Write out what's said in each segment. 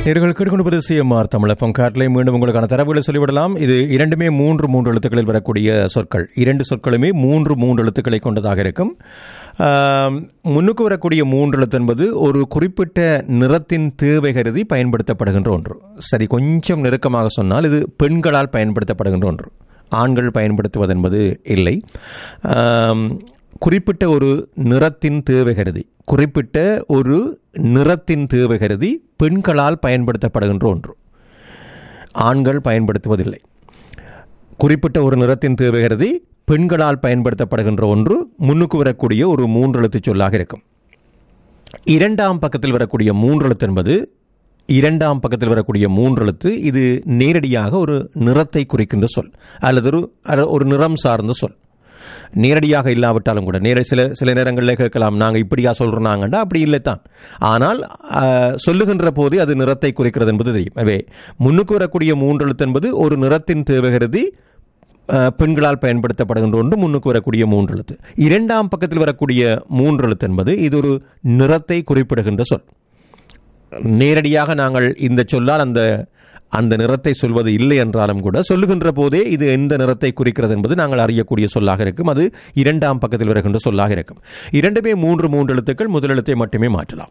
நேர்கள் கேட்டுக்கொண்டு சிஎம்ஆர் தமிழப்பம் காட்டிலே மீண்டும் உங்களுக்கான தரவுகளை சொல்லிவிடலாம் இது இரண்டுமே மூன்று மூன்று எழுத்துக்களில் வரக்கூடிய சொற்கள் இரண்டு சொற்களுமே மூன்று மூன்று எழுத்துக்களை கொண்டதாக இருக்கும் ஆம், முன்னுக்கு வரக்கூடிய மூன்று எழுத்து என்பது ஒரு குறிப்பிட்ட நிறத்தின் தேவை கருதி பயன்படுத்தப்படுகின்ற ஒன்று சரி கொஞ்சம் நெருக்கமாக சொன்னால் இது பெண்களால் பயன்படுத்தப்படுகின்ற ஒன்று ஆண்கள் பயன்படுத்துவது என்பது இல்லை ஆம், குறிப்பிட்ட ஒரு நிறத்தின் தேவை கருதி குறிப்பிட்ட ஒரு நிறத்தின் தேவை கருதி பெண்களால் பயன்படுத்தப்படுகின்ற ஒன்று ஆண்கள் பயன்படுத்துவதில்லை குறிப்பிட்ட ஒரு நிறத்தின் தேவை கருதி பெண்களால் பயன்படுத்தப்படுகின்ற ஒன்று முன்னுக்கு வரக்கூடிய ஒரு மூன்று எழுத்துச் சொல்லாக இருக்கும் இரண்டாம் பக்கத்தில் வரக்கூடிய மூன்று எழுத்து என்பது இரண்டாம் பக்கத்தில் வரக்கூடிய மூன்று எழுத்து இது நேரடியாக ஒரு நிறத்தை குறிக்கின்ற சொல் அல்லது ஒரு அர- ஒரு நிறம் சார்ந்த சொல் நேரடியாக இல்லாவிட்டாலும் கூட நேர சில சில நேரங்களில் கேட்கலாம் நாங்கள் இப்படியா சொல்கிறோம் நாங்கண்டா அப்படி இல்லை தான் ஆனால் ஆ, சொல்லுகின்ற போதே அது நிறத்தை குறிக்கிறது என்பது தெரியும் எனவே முன்னுக்கு வரக்கூடிய மூன்று எழுத்து என்பது ஒரு நிறத்தின் தேவகருதி பெண்களால் பயன்படுத்தப்படுகின்ற ஒன்று முன்னுக்கு வரக்கூடிய மூன்று எழுத்து இரண்டாம் பக்கத்தில் வரக்கூடிய மூன்று எழுத்து என்பது இது ஒரு நிறத்தை குறிப்பிடுகின்ற சொல் நேரடியாக நாங்கள் இந்த சொல்லால் அந்த அந்த நிறத்தை சொல்வது இல்லை என்றாலும் கூட சொல்லுகின்ற போதே இது எந்த நிறத்தை குறிக்கிறது என்பது நாங்கள் அறியக்கூடிய சொல்லாக இருக்கும் அது இரண்டாம் பக்கத்தில் வருகின்ற சொல்லாக இருக்கும் இரண்டுமே மூன்று மூன்று எழுத்துக்கள் முதல் எழுத்தை மட்டுமே மாற்றலாம்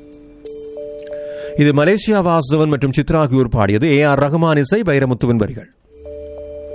இது மலேசியா வாசவன் மற்றும் சித்ரா ஆகியோர் பாடியது ஏ ஆர் ரஹ்மான் இசை வைரமுத்துவின் வரிகள்